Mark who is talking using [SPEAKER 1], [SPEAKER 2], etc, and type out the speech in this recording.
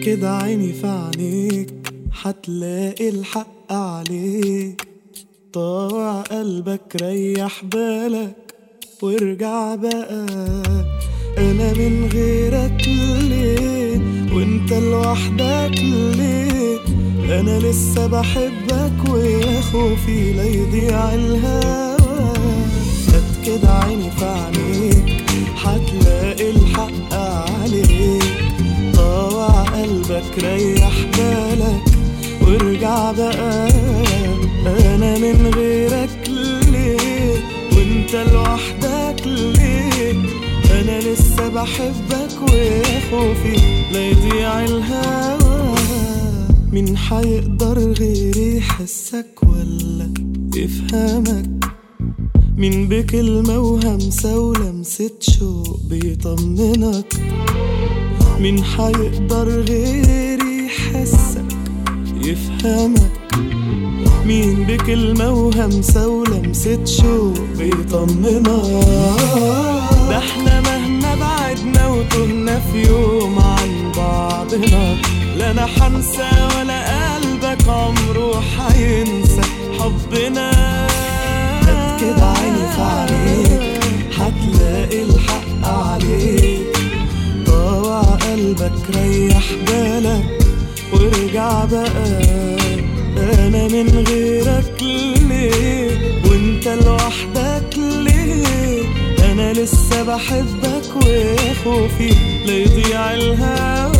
[SPEAKER 1] كده عيني في عينيك حتلاقي الحق عليك طاوع قلبك ريح بالك وارجع بقى انا من غيرك ليه وانت لوحدك ليه انا لسه بحبك ويا خوفي لا يضيع الهوى هات كده عيني في عينيك حتلاقي الحق عليك طاوع قلبك ريح بالك وارجع بقى انا من غيرك ليه وانت لوحدك ليه انا لسه بحبك ويا خوفي لا يضيع الهوى مين حيقدر غيري يحسك ولا يفهمك مين بكلمة وهمسة ولمسة شوق بيطمنك مين حيقدر غيري يحسك يفهمك مين بكلمة وهمسة ولمسة شوق بيطمنك ده احنا مهما بعدنا وتهنا في يوم عن بعضنا لا انا حنسى ولا قلبك عمره حينسى حبنا هات كده عيني في عينيك حتلاقي الحق عليك طاوع قلبك ريح بالك وارجع بقى انا من غيرك ليه وانت لوحدك ليه انا لسه بحبك ويا خوفي لا يضيع الهوى